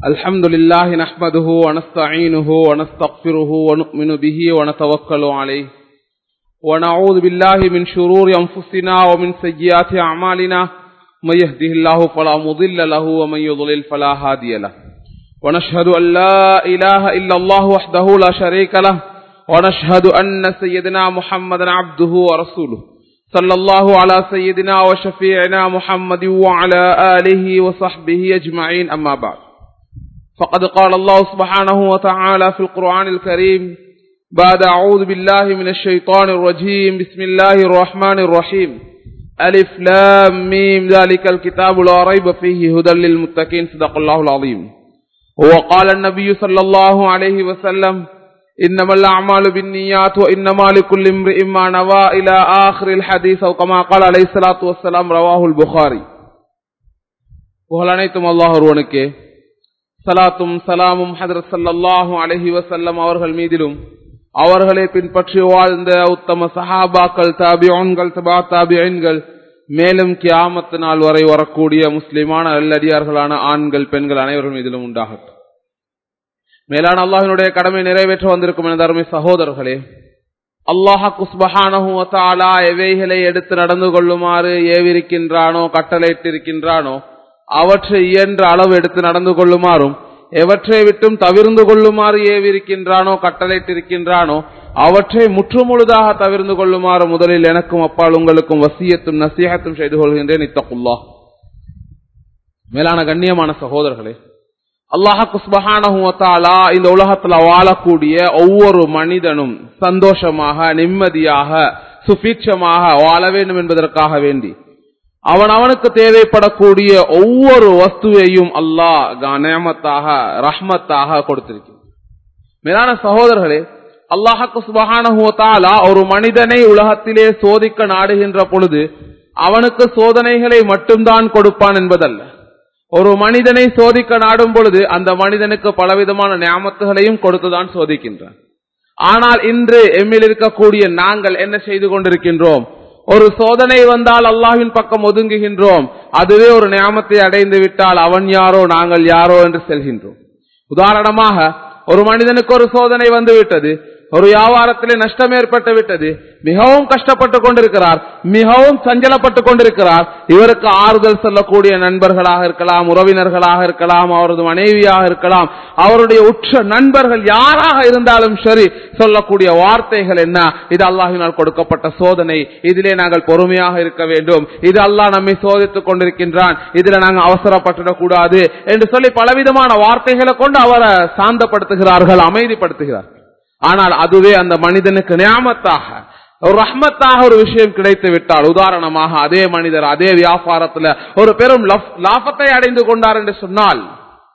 الحمد لله نحمده ونستعينه ونستغفره ونؤمن به ونتوكل عليه ونعوذ بالله من شرور أنفسنا ومن سيئات أعمالنا من يهده الله فلا مضل له ومن يضلل فلا هادي له ونشهد أن لا إله إلا الله وحده لا شريك له ونشهد أن سيدنا محمدا عبده ورسوله صلى الله على سيدنا وشفيعنا محمد وعلى آله وصحبه أجمعين أما بعد فقد قال الله سبحانه وتعالى في القرآن الكريم بعد أعوذ بالله من الشيطان الرجيم بسم الله الرحمن الرحيم ألف لام ميم ذلك الكتاب لا ريب فيه هدى للمتقين صدق الله العظيم وقال النبي صلى الله عليه وسلم إنما الأعمال بالنيات وإنما لكل امرئ ما نوى إلى آخر الحديث أو كما قال عليه الصلاة والسلام رواه البخاري புகழ் அனைத்தும் அல்லாஹ் ஒருவனுக்கே சலாத்தும் சலாமும் ஹதரத் சல்லாஹூ அலஹி வசல்லம் அவர்கள் மீதிலும் அவர்களை பின்பற்றி வாழ்ந்த உத்தம சஹாபாக்கள் தாபியோன்கள் தபா தாபியன்கள் மேலும் கியாமத்து நாள் வரை வரக்கூடிய முஸ்லிமான நல்லடியார்களான ஆண்கள் பெண்கள் அனைவர்கள் மீதிலும் உண்டாகட்டும் மேலான அல்லாஹினுடைய கடமை நிறைவேற்ற வந்திருக்கும் என அருமை சகோதரர்களே அல்லாஹா குஸ்பஹானஹூத்தாலா எவைகளை எடுத்து நடந்து கொள்ளுமாறு ஏவிருக்கின்றானோ கட்டளையிட்டிருக்கின்றானோ அவற்றை இயன்ற அளவு எடுத்து நடந்து கொள்ளுமாறும் எவற்றை விட்டும் தவிர்ந்து கொள்ளுமாறு ஏவிருக்கின்றானோ கட்டளையிட்டிருக்கின்றானோ அவற்றை முற்றுமுழுதாக தவிர்ந்து கொள்ளுமாறு முதலில் எனக்கும் அப்பால் உங்களுக்கும் வசியத்தும் நசீகத்தும் செய்து கொள்கின்றேன் இத்தகுல்லா மேலான கண்ணியமான சகோதரர்களே அல்லாஹா குஸ்பஹானஹூத்தாலா இந்த உலகத்துல வாழக்கூடிய ஒவ்வொரு மனிதனும் சந்தோஷமாக நிம்மதியாக சுபீட்சமாக வாழ வேண்டும் என்பதற்காக வேண்டி அவன் அவனுக்கு தேவைப்படக்கூடிய ஒவ்வொரு வஸ்துவையும் அல்லாஹ் கனமத்தாக ரஹ்மத்தாக கொடுத்திருக்கிறான் மேலான சகோதரர்களே அல்லாஹாக்கு சுபகானஹுவத்தாலா ஒரு மனிதனை உலகத்திலே சோதிக்க நாடுகின்ற பொழுது அவனுக்கு சோதனைகளை மட்டும்தான் கொடுப்பான் என்பதல்ல ஒரு மனிதனை சோதிக்க நாடும் பொழுது அந்த மனிதனுக்கு பலவிதமான ஞாபகங்களையும் கொடுத்துதான் சோதிக்கின்றான் ஆனால் இன்று எம்மில் இருக்கக்கூடிய நாங்கள் என்ன செய்து கொண்டிருக்கின்றோம் ஒரு சோதனை வந்தால் அல்லாஹின் பக்கம் ஒதுங்குகின்றோம் அதுவே ஒரு நியாமத்தை அடைந்து விட்டால் அவன் யாரோ நாங்கள் யாரோ என்று செல்கின்றோம் உதாரணமாக ஒரு மனிதனுக்கு ஒரு சோதனை வந்து விட்டது ஒரு வியாபாரத்திலே நஷ்டம் ஏற்பட்டு விட்டது மிகவும் கஷ்டப்பட்டு கொண்டிருக்கிறார் மிகவும் சஞ்சலப்பட்டு கொண்டிருக்கிறார் இவருக்கு ஆறுதல் சொல்லக்கூடிய நண்பர்களாக இருக்கலாம் உறவினர்களாக இருக்கலாம் அவரது மனைவியாக இருக்கலாம் அவருடைய உற்ற நண்பர்கள் யாராக இருந்தாலும் சரி சொல்லக்கூடிய வார்த்தைகள் என்ன இது அல்லாஹினால் கொடுக்கப்பட்ட சோதனை இதிலே நாங்கள் பொறுமையாக இருக்க வேண்டும் இது அல்லாஹ் நம்மை சோதித்துக் கொண்டிருக்கின்றான் இதுல நாங்கள் அவசரப்பட்டுடக் கூடாது என்று சொல்லி பலவிதமான வார்த்தைகளை கொண்டு அவரை சாந்தப்படுத்துகிறார்கள் அமைதிப்படுத்துகிறார்கள் ஆனால் அதுவே அந்த மனிதனுக்கு நியாமத்தாக ஒரு ரஹ்மத்தாக ஒரு விஷயம் கிடைத்து விட்டால் உதாரணமாக அதே மனிதர் அதே வியாபாரத்துல ஒரு பெரும் லாபத்தை அடைந்து கொண்டார் என்று சொன்னால்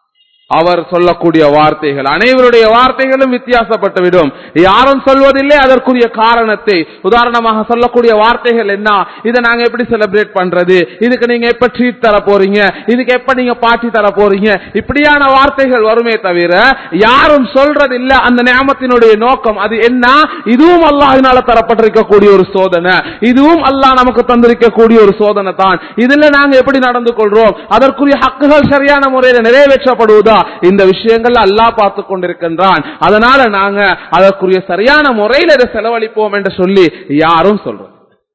அவர் சொல்லக்கூடிய வார்த்தைகள் அனைவருடைய வார்த்தைகளும் வித்தியாசப்பட்டுவிடும் யாரும் சொல்வதில்லை அதற்குரிய காரணத்தை உதாரணமாக சொல்லக்கூடிய வார்த்தைகள் என்ன இதை நாங்க எப்படி செலிப்ரேட் பண்றது இதுக்கு நீங்க எப்ப ட்ரீட் தர போறீங்க இதுக்கு எப்ப நீங்க பாட்டி தர போறீங்க இப்படியான வார்த்தைகள் வருமே தவிர யாரும் சொல்றது இல்ல அந்த நியமத்தினுடைய நோக்கம் அது என்ன இதுவும் அல்லாஹினால தரப்பட்டிருக்கக்கூடிய ஒரு சோதனை இதுவும் அல்லாஹ் நமக்கு தந்திருக்கக்கூடிய ஒரு சோதனை தான் இதுல நாங்க எப்படி நடந்து கொள்றோம் அதற்குரிய ஹக்குகள் சரியான முறையில் நிறைவேற்றப்படுவதா இந்த விஷயங்கள் அல்லாஹ் பார்த்து கொண்டிருக்கின்றான் அதனால நாங்க அதற்குரிய சரியான முறையில் இதை செலவழிப்போம் என்று சொல்லி யாரும் சொல்றோம்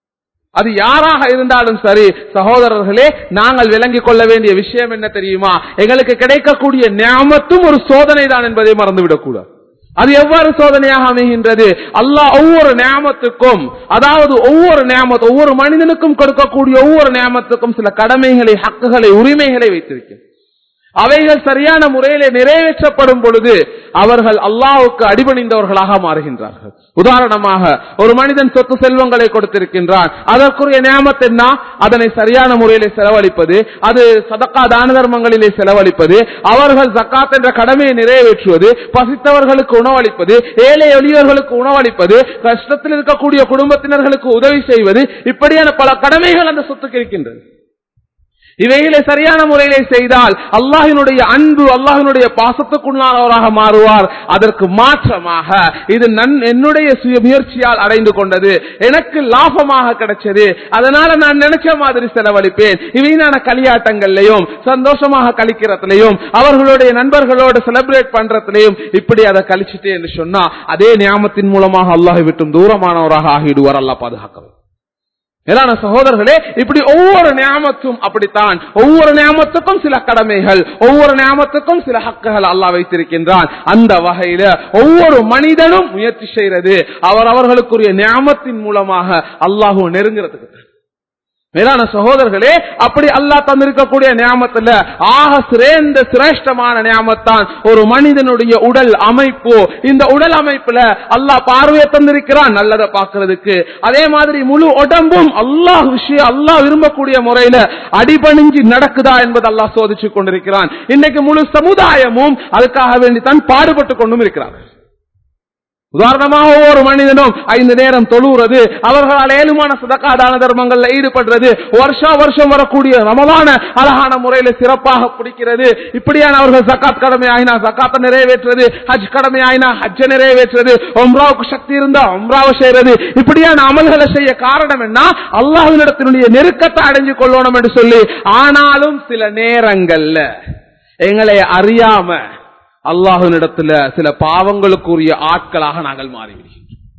அது யாராக இருந்தாலும் சரி சகோதரர்களே நாங்கள் விளங்கிக் கொள்ள வேண்டிய விஷயம் என்ன தெரியுமா எங்களுக்கு கிடைக்கக்கூடிய ஞாபகத்தும் ஒரு சோதனை தான் என்பதை மறந்துவிடக் கூடாது அது எவ்வாறு சோதனையாக அமைகின்றது அல்லாஹ் ஒவ்வொரு நியமத்துக்கும் அதாவது ஒவ்வொரு நியமத்து ஒவ்வொரு மனிதனுக்கும் கொடுக்கக்கூடிய ஒவ்வொரு நியமத்துக்கும் சில கடமைகளை ஹக்குகளை உரிமைகளை வைத்திருக்கிறது அவைகள் சரியான முறையிலே நிறைவேற்றப்படும் பொழுது அவர்கள் அல்லாவுக்கு அடிபணிந்தவர்களாக மாறுகின்றார்கள் உதாரணமாக ஒரு மனிதன் சொத்து செல்வங்களை கொடுத்திருக்கின்றான் அதற்குரிய நியமத் என்ன அதனை சரியான முறையிலே செலவழிப்பது அது சதக்கா தான தர்மங்களிலே செலவழிப்பது அவர்கள் ஜக்காத் என்ற கடமையை நிறைவேற்றுவது பசித்தவர்களுக்கு உணவளிப்பது ஏழை எளியவர்களுக்கு உணவளிப்பது கஷ்டத்தில் இருக்கக்கூடிய குடும்பத்தினர்களுக்கு உதவி செய்வது இப்படியான பல கடமைகள் அந்த சொத்துக்கு இருக்கின்றது இவைகளை சரியான முறையிலே செய்தால் அல்லாஹினுடைய அன்பு அல்லாஹினுடைய பாசத்துக்குள்ளானவராக மாறுவார் அதற்கு மாற்றமாக இது நன் என்னுடைய சுய முயற்சியால் அடைந்து கொண்டது எனக்கு லாபமாக கிடைச்சது அதனால நான் நினைச்ச மாதிரி செலவழிப்பேன் இவையான களியாட்டங்கள்லையும் சந்தோஷமாக கழிக்கிறதுலையும் அவர்களுடைய நண்பர்களோடு செலிப்ரேட் பண்றதுலையும் இப்படி அதை கழிச்சிட்டே என்று சொன்னா அதே நியாமத்தின் மூலமாக அல்லாஹை விட்டும் தூரமானவராக ஆகிடுவார் அல்லாஹ் பாதுகாக்கவும் மேலான சகோதரர்களே இப்படி ஒவ்வொரு நியாமத்தும் அப்படித்தான் ஒவ்வொரு நியாமத்துக்கும் சில கடமைகள் ஒவ்வொரு நியாமத்துக்கும் சில ஹக்குகள் அல்லாஹ் வைத்திருக்கின்றான் அந்த வகையில ஒவ்வொரு மனிதனும் முயற்சி செய்யறது அவர் அவர்களுக்குரிய நியாமத்தின் மூலமாக அல்லாஹுவ நெருங்குறதுக்கு மேலான சகோதரர்களே அப்படி அல்லாஹ் தந்திருக்கக்கூடிய நியாமத்துல ஆக சிறந்த சிரேஷ்டமான நியாமத்தான் ஒரு மனிதனுடைய உடல் அமைப்பு இந்த உடல் அமைப்புல அல்லாஹ் பார்வையை தந்திருக்கிறான் நல்லதை பார்க்கிறதுக்கு அதே மாதிரி முழு உடம்பும் அல்லாஹ் விஷயம் அல்லாஹ் விரும்பக்கூடிய முறையில அடிபணிஞ்சு நடக்குதா என்பது அல்லாஹ் சோதிச்சு கொண்டிருக்கிறான் இன்னைக்கு முழு சமுதாயமும் அதுக்காக வேண்டி தான் பாடுபட்டு கொண்டும் இருக்கிறார்கள் உதாரணமாக ஒவ்வொரு மனிதனும் ஐந்து நேரம் தொழுகிறது அவர்களால் ஏழுமான சதக்கா தான தர்மங்கள்ல ஈடுபடுறது வருஷா வருஷம் வரக்கூடிய ரமலான அழகான முறையில சிறப்பாக பிடிக்கிறது இப்படியான அவர்கள் சக்காத் கடமை ஆயினா சக்காத்தை நிறைவேற்றுறது ஹஜ் கடமை ஆயினா ஹஜ்ஜை நிறைவேற்றுறது ஒம்ராவுக்கு சக்தி இருந்தா ஒம்ராவை செய்யறது இப்படியான அமல்களை செய்ய காரணம் என்ன அல்லாஹினிடத்தினுடைய நெருக்கத்தை அடைஞ்சு கொள்ளணும் என்று சொல்லி ஆனாலும் சில நேரங்கள்ல எங்களை அறியாம அல்லாஹுனிடத்துல சில பாவங்களுக்குரிய ஆட்களாக நாங்கள் மாறிவிடுகிறோம்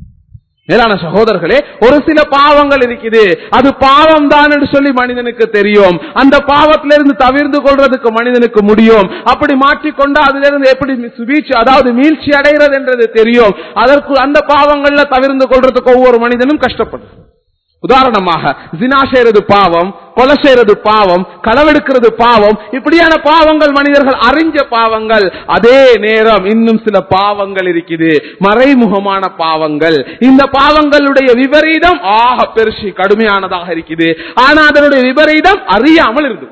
மேலான சகோதரர்களே ஒரு சில பாவங்கள் இருக்குது அது பாவம் தான் என்று சொல்லி மனிதனுக்கு தெரியும் அந்த பாவத்திலிருந்து தவிர்ந்து கொள்றதுக்கு மனிதனுக்கு முடியும் அப்படி மாற்றிக்கொண்டு அதிலிருந்து எப்படி சுபீட்சி அதாவது மீழ்ச்சி அடைகிறது என்றது தெரியும் அதற்கு அந்த பாவங்கள்ல தவிர்ந்து கொள்றதுக்கு ஒவ்வொரு மனிதனும் கஷ்டப்படும் உதாரணமாக ஜினா செய்யறது பாவம் கொலை செய்யறது பாவம் களவெடுக்கிறது பாவம் இப்படியான பாவங்கள் மனிதர்கள் அறிஞ்ச பாவங்கள் அதே நேரம் இன்னும் சில பாவங்கள் இருக்குது மறைமுகமான பாவங்கள் இந்த பாவங்களுடைய விபரீதம் ஆக பெருசு கடுமையானதாக இருக்குது ஆனா அதனுடைய விபரீதம் அறியாமல் இருந்து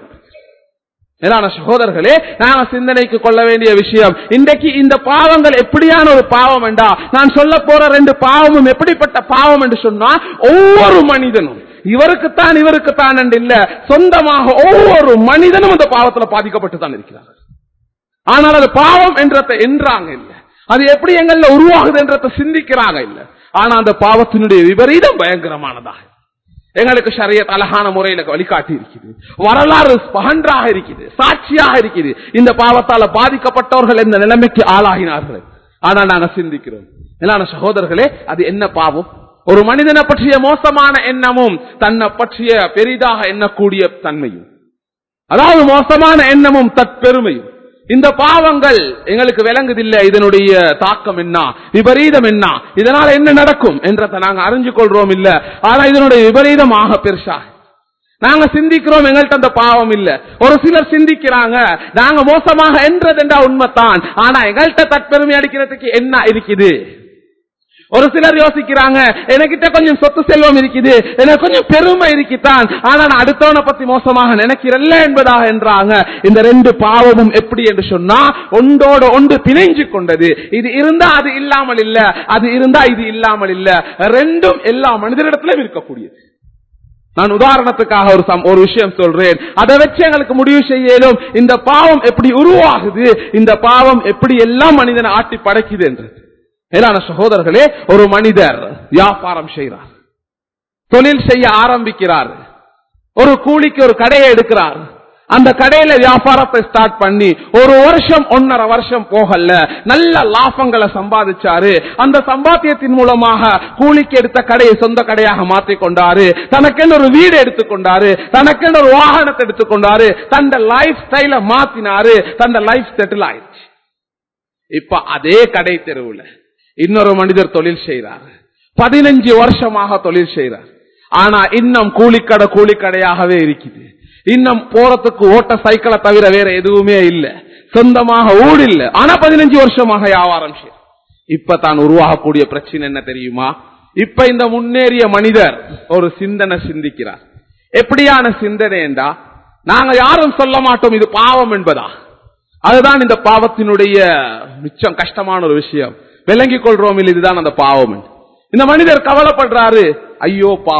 மேலான சகோதரர்களே நாங்க சிந்தனைக்கு கொள்ள வேண்டிய விஷயம் இன்றைக்கு இந்த பாவங்கள் எப்படியான ஒரு பாவம் என்றா நான் சொல்ல போற ரெண்டு பாவமும் எப்படிப்பட்ட பாவம் என்று சொன்னா ஒவ்வொரு மனிதனும் இவருக்குத்தான் இவருக்குத்தான் என்று இல்ல சொந்தமாக ஒவ்வொரு மனிதனும் அந்த பாவத்துல பாதிக்கப்பட்டு தான் இருக்கிறார்கள் ஆனால் அது பாவம் என்றத என்றாங்க இல்ல அது எப்படி எங்கள்ல உருவாகுது என்றத சிந்திக்கிறாங்க இல்ல ஆனா அந்த பாவத்தினுடைய விபரீதம் பயங்கரமானதாக எங்களுக்கு சரியத் அழகான முறையில வழிகாட்டி இருக்குது வரலாறு பகன்றாக இருக்குது சாட்சியாக இருக்குது இந்த பாவத்தால பாதிக்கப்பட்டவர்கள் எந்த நிலைமைக்கு ஆளாகினார்கள் ஆனா நாங்க சிந்திக்கிறோம் மேலான சகோதரர்களே அது என்ன பாவம் ஒரு மனிதனை பற்றிய மோசமான எண்ணமும் தன்னை பற்றிய பெரிதாக எண்ணக்கூடிய தன்மையும் அதாவது மோசமான எண்ணமும் தற்பெருமையும் இந்த பாவங்கள் எங்களுக்கு விளங்குதில்லை இதனுடைய தாக்கம் என்ன விபரீதம் என்ன இதனால என்ன நடக்கும் என்றதை நாங்க அறிஞ்சு கொள்றோம் இல்ல ஆனா இதனுடைய விபரீதம் ஆக பெருசா நாங்க சிந்திக்கிறோம் எங்கள்கிட்ட அந்த பாவம் இல்ல ஒரு சிலர் சிந்திக்கிறாங்க நாங்க மோசமாக என்றதென்றா உண்மைத்தான் ஆனா எங்கள்கிட்ட தற்பெருமை அடிக்கிறதுக்கு என்ன இருக்குது ஒரு சிலர் யோசிக்கிறாங்க எனக்கிட்ட கொஞ்சம் சொத்து செல்வம் இருக்குது எனக்கு கொஞ்சம் பெருமை இருக்குத்தான் ஆனா நான் அடுத்தவனை பத்தி மோசமாக நினைக்கிறல்ல என்பதாக என்றாங்க இந்த ரெண்டு பாவமும் எப்படி என்று சொன்னா ஒன்றோட ஒன்று பிணைஞ்சு கொண்டது இது இருந்தா அது இல்லாமல் இல்ல அது இருந்தா இது இல்லாமல் இல்ல ரெண்டும் எல்லா மனிதனிடத்திலும் இருக்கக்கூடியது நான் உதாரணத்துக்காக ஒரு சம்- ஒரு விஷயம் சொல்றேன் அதை வச்சு எங்களுக்கு முடிவு செய்யலும் இந்த பாவம் எப்படி உருவாகுது இந்த பாவம் எப்படி எல்லாம் மனிதனை ஆட்டி படைக்குது என்று மேலான சகோதரர்களே ஒரு மனிதர் வியாபாரம் செய்கிறார் தொழில் செய்ய ஆரம்பிக்கிறார் ஒரு கூலிக்கு ஒரு கடையை எடுக்கிறார் அந்த கடையில வியாபாரத்தை ஸ்டார்ட் பண்ணி ஒரு வருஷம் ஒன்னரை வருஷம் போகல நல்ல லாபங்களை சம்பாதிச்சாரு அந்த சம்பாத்தியத்தின் மூலமாக கூலிக்கு எடுத்த கடையை சொந்த கடையாக மாற்றிக் கொண்டாரு தனக்கென்று ஒரு வீடு எடுத்துக்கொண்டாரு தனக்கென்று ஒரு வாகனத்தை எடுத்துக்கொண்டாரு தந்த லைஃப் ஸ்டைல மாத்தினாரு தந்த லைஃப் செட்டில் ஆயிடுச்சு இப்ப அதே கடை தெருவுல இன்னொரு மனிதர் தொழில் செய்கிறார் பதினஞ்சு வருஷமாக தொழில் செய்கிறார் ஆனா இன்னும் கூலிக்கடை கூலிக்கடையாகவே இருக்குது இன்னும் போறதுக்கு ஓட்ட சைக்கிளை தவிர வேற எதுவுமே இல்ல சொந்தமாக ஊடு இல்ல ஆனா பதினஞ்சு வருஷமாக வியாபாரம் செய்ய இப்ப தான் உருவாகக்கூடிய பிரச்சனை என்ன தெரியுமா இப்ப இந்த முன்னேறிய மனிதர் ஒரு சிந்தனை சிந்திக்கிறார் எப்படியான சிந்தனை என்றா நாங்க யாரும் சொல்ல மாட்டோம் இது பாவம் என்பதா அதுதான் இந்த பாவத்தினுடைய மிச்சம் கஷ்டமான ஒரு விஷயம் விளங்கிக் கொள்றோம் இல்லை இதுதான் அந்த பாவம் என்று. இந்த மனிதர் கவலைப்படுறாரு ஐயோ பாவம்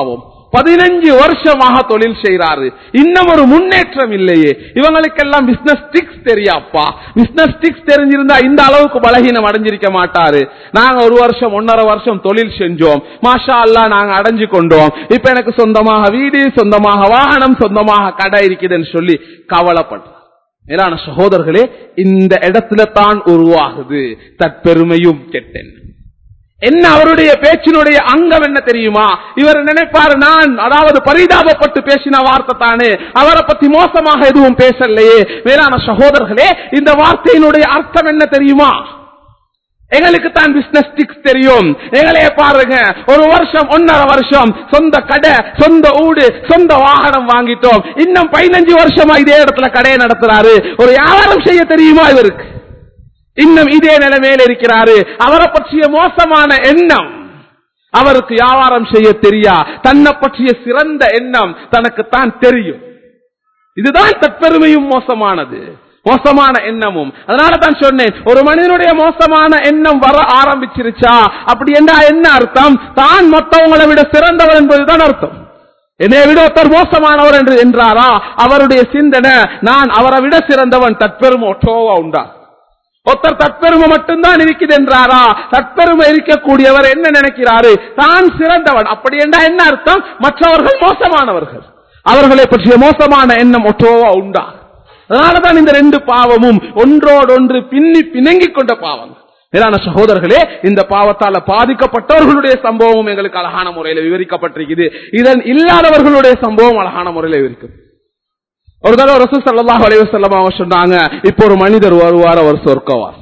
பதினஞ்சு வருஷமாக தொழில் செய்யறாரு இன்னும் ஒரு முன்னேற்றம் இல்லையே இவங்களுக்கெல்லாம் பிசினஸ் டிக்ஸ் தெரியாப்பா பிசினஸ் டிக்ஸ் தெரிஞ்சிருந்தா இந்த அளவுக்கு பலகீனம் அடைஞ்சிருக்க மாட்டாரு நாங்க ஒரு வருஷம் ஒன்னரை வருஷம் தொழில் செஞ்சோம் மாஷா அல்லா நாங்க அடைஞ்சு கொண்டோம் இப்ப எனக்கு சொந்தமாக வீடு சொந்தமாக வாகனம் சொந்தமாக கடை இருக்குதுன்னு சொல்லி கவலைப்படுற மேலான சகோதரர்களே இந்த இடத்துல தான் உருவாகுது தற்பெருமையும் கெட்டென் என்ன அவருடைய பேச்சினுடைய அங்கம் என்ன தெரியுமா இவர் நினைப்பாரு நான் அதாவது பரிதாபப்பட்டு பேசின வார்த்தை தானே அவரை பத்தி மோசமாக எதுவும் பேசலையே மேலான சகோதரர்களே இந்த வார்த்தையினுடைய அர்த்தம் என்ன தெரியுமா எங்களுக்கு தான் பிசினஸ் டிக்ஸ் தெரியும் எங்களையே பாருங்க ஒரு வருஷம் ஒன்னரை வருஷம் சொந்த கடை சொந்த ஊடு சொந்த வாகனம் வாங்கிட்டோம் இன்னும் பதினஞ்சு வருஷமா இதே இடத்துல கடையை நடத்துறாரு ஒரு வியாபாரம் செய்ய தெரியுமா இவருக்கு இன்னும் இதே நிலைமையில் இருக்கிறாரு அவரை பற்றிய மோசமான எண்ணம் அவருக்கு வியாபாரம் செய்ய தெரியா தன்னை பற்றிய சிறந்த எண்ணம் தனக்குத்தான் தெரியும் இதுதான் தற்பெருமையும் மோசமானது மோசமான எண்ணமும் அதனால தான் சொன்னேன் ஒரு மனிதனுடைய மோசமான எண்ணம் வர ஆரம்பிச்சிருச்சா அப்படி என்ன என்ன அர்த்தம் தான் மற்றவங்களை விட சிறந்தவர் என்பதுதான் அர்த்தம் என்னை விட ஒருத்தர் மோசமானவர் என்று என்றாரா அவருடைய சிந்தனை நான் அவரை விட சிறந்தவன் தற்பெருமை ஒற்றோவா உண்டா ஒருத்தர் தற்பெருமை மட்டும்தான் இருக்குது என்றாரா தற்பெருமை இருக்கக்கூடியவர் என்ன நினைக்கிறாரு தான் சிறந்தவன் அப்படி என்றா என்ன அர்த்தம் மற்றவர்கள் மோசமானவர்கள் அவர்களை பற்றிய மோசமான எண்ணம் ஒற்றோவா உண்டா அதனாலதான் இந்த ரெண்டு பாவமும் ஒன்றோடொன்று பின்னி பிணங்கிக் கொண்ட பாவங்கள் மேலான சகோதரர்களே இந்த பாவத்தால பாதிக்கப்பட்டவர்களுடைய சம்பவமும் எங்களுக்கு அழகான முறையில் விவரிக்கப்பட்டிருக்குது இதன் இல்லாதவர்களுடைய சம்பவம் அழகான முறையில் விவரிக்கும் ஒரு தடவை ரசூ சல்லாஹ் அலைவசல்லம் அவங்க சொன்னாங்க இப்போ ஒரு மனிதர் வருவார் அவர் சொர்க்கவாஸ்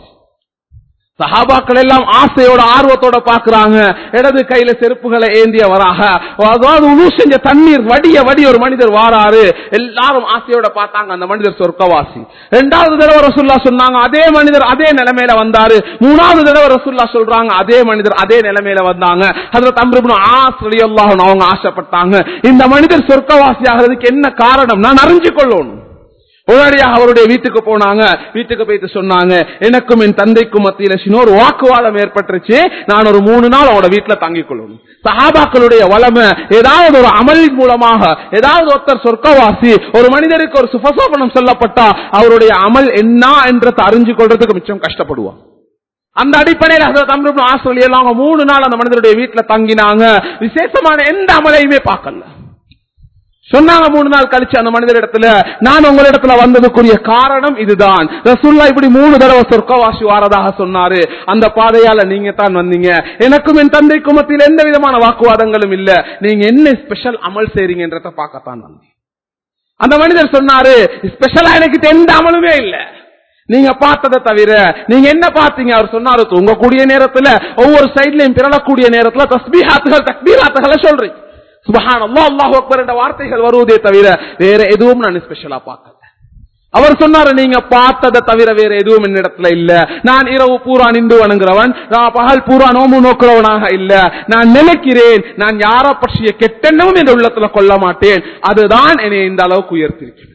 சஹாபாக்கள் எல்லாம் ஆசையோட ஆர்வத்தோட பாக்குறாங்க இடது கையில செருப்புகளை ஏந்திய வராக அதாவது உணவு செஞ்ச தண்ணீர் வடிய வடி ஒரு மனிதர் வாராரு எல்லாரும் ஆசையோட பார்த்தாங்க அந்த மனிதர் சொர்க்கவாசி ரெண்டாவது தடவை ரசுல்லா சொன்னாங்க அதே மனிதர் அதே நிலைமையில வந்தாரு மூணாவது தடவை ரசுல்லா சொல்றாங்க அதே மனிதர் அதே நிலைமையில வந்தாங்க அதுல தம்பிபுன் ஆசிரியல்லாஹ் அவங்க ஆசைப்பட்டாங்க இந்த மனிதர் சொர்க்கவாசி ஆகிறதுக்கு என்ன காரணம் நான் அறிஞ்சு கொள்ளணும் உடனடியாக அவருடைய வீட்டுக்கு போனாங்க வீட்டுக்கு போயிட்டு சொன்னாங்க எனக்கும் என் தந்தைக்கும் மத்தியில சின்ன ஒரு வாக்குவாதம் ஏற்பட்டுருச்சு நான் ஒரு மூணு நாள் அவனோட வீட்டுல தங்கிக் கொள்ளணும் சஹாபாக்களுடைய வளமை ஏதாவது ஒரு அமலின் மூலமாக ஏதாவது ஒருத்தர் சொர்க்கவாசி ஒரு மனிதருக்கு ஒரு சுபசோபனம் சொல்லப்பட்டா அவருடைய அமல் என்ன என்றதை அறிஞ்சு கொள்றதுக்கு மிச்சம் கஷ்டப்படுவான் அந்த அடிப்படையில் தமிழ் ஆசிரியர் அவங்க மூணு நாள் அந்த மனிதருடைய வீட்டுல தங்கினாங்க விசேஷமான எந்த அமலையுமே பார்க்கல சொன்னாங்க மூணு நாள் கழிச்சு அந்த மனிதர் இடத்துல நான் உங்களிடத்துல வந்ததுக்குரிய காரணம் இதுதான் ரசுல்லா இப்படி மூணு தடவை சொர்க்கவாசி வாரதாக சொன்னாரு அந்த பாதையால நீங்க தான் வந்தீங்க எனக்கும் என் தந்தைக்கும் மத்தியில் எந்த விதமான வாக்குவாதங்களும் இல்ல நீங்க என்ன ஸ்பெஷல் அமல் செய்றீங்கன்றத பார்க்கத்தான் வந்தேன் அந்த மனிதர் சொன்னாரு ஸ்பெஷலா எனக்கு எந்த அமலுமே இல்ல நீங்க பார்த்ததை தவிர நீங்க என்ன பார்த்தீங்க அவர் சொன்னாரு தூங்கக்கூடிய நேரத்துல ஒவ்வொரு சைட்லயும் பிறலக்கூடிய நேரத்துல தஸ்பீஹாத்துகள் தக்பீராத்துகளை சொல்றீங்க சுபஹான் அல்லா அல்லாஹ் அக்பர் என்ற வார்த்தைகள் வருவதே தவிர வேற எதுவும் நான் ஸ்பெஷலா பார்க்கல அவர் சொன்னாரு நீங்க பார்த்ததை தவிர வேற எதுவும் என்னிடத்துல இல்ல நான் இரவு பூரா நின்று வணங்குறவன் நான் பகல் பூரா நோம்பு நோக்குறவனாக இல்ல நான் நினைக்கிறேன் நான் யார பற்றிய கெட்டெண்ணமும் என்ற உள்ளத்துல கொள்ள மாட்டேன் அதுதான் என்னை இந்த அளவுக்கு உயர்த்திருக்கிறது